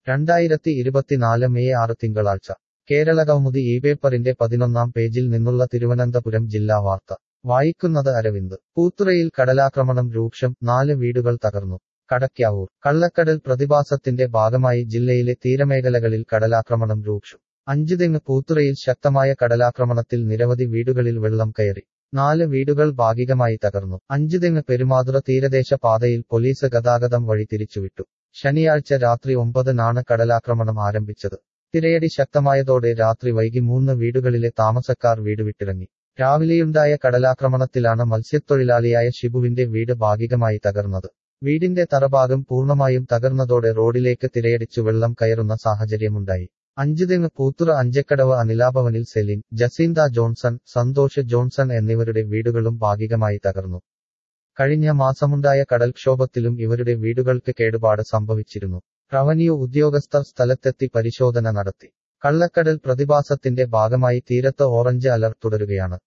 രണ്ടായിരത്തി ഇരുപത്തിനാല് മെയ് ആറ് തിങ്കളാഴ്ച കേരള കൗമുദി ഈ പേപ്പറിന്റെ പതിനൊന്നാം പേജിൽ നിന്നുള്ള തിരുവനന്തപുരം ജില്ലാ വാർത്ത വായിക്കുന്നത് അരവിന്ദ് പൂത്തുറയിൽ കടലാക്രമണം രൂക്ഷം നാല് വീടുകൾ തകർന്നു കടയ്ക്കാവൂർ കള്ളക്കടൽ പ്രതിഭാസത്തിന്റെ ഭാഗമായി ജില്ലയിലെ തീരമേഖലകളിൽ കടലാക്രമണം രൂക്ഷം അഞ്ചുതെങ്ങ് പൂത്തുറയിൽ ശക്തമായ കടലാക്രമണത്തിൽ നിരവധി വീടുകളിൽ വെള്ളം കയറി നാല് വീടുകൾ ഭാഗികമായി തകർന്നു അഞ്ചുതെങ്ങ് പെരുമാതുറ തീരദേശ പാതയിൽ പോലീസ് ഗതാഗതം വഴി തിരിച്ചുവിട്ടു ശനിയാഴ്ച രാത്രി ഒമ്പതിനാണ് കടലാക്രമണം ആരംഭിച്ചത് തിരയടി ശക്തമായതോടെ രാത്രി വൈകി മൂന്ന് വീടുകളിലെ താമസക്കാർ വീട് വിട്ടിറങ്ങി രാവിലെയുണ്ടായ കടലാക്രമണത്തിലാണ് മത്സ്യത്തൊഴിലാളിയായ ഷിബുവിന്റെ വീട് ഭാഗികമായി തകർന്നത് വീടിന്റെ തറഭാഗം പൂർണ്ണമായും തകർന്നതോടെ റോഡിലേക്ക് തിരയടിച്ചു വെള്ളം കയറുന്ന സാഹചര്യമുണ്ടായി അഞ്ചുതെങ്ങ് പൂത്തുറ അഞ്ചക്കടവ് അനിലാഭവനിൽ സെലിൻ ജസീന്ത ജോൺസൺ സന്തോഷ് ജോൺസൺ എന്നിവരുടെ വീടുകളും ഭാഗികമായി തകർന്നു കഴിഞ്ഞ മാസമുണ്ടായ കടൽക്ഷോഭത്തിലും ഇവരുടെ വീടുകൾക്ക് കേടുപാട് സംഭവിച്ചിരുന്നു റവന്യൂ ഉദ്യോഗസ്ഥർ സ്ഥലത്തെത്തി പരിശോധന നടത്തി കള്ളക്കടൽ പ്രതിഭാസത്തിന്റെ ഭാഗമായി തീരത്ത് ഓറഞ്ച് അലർട്ട് തുടരുകയാണ്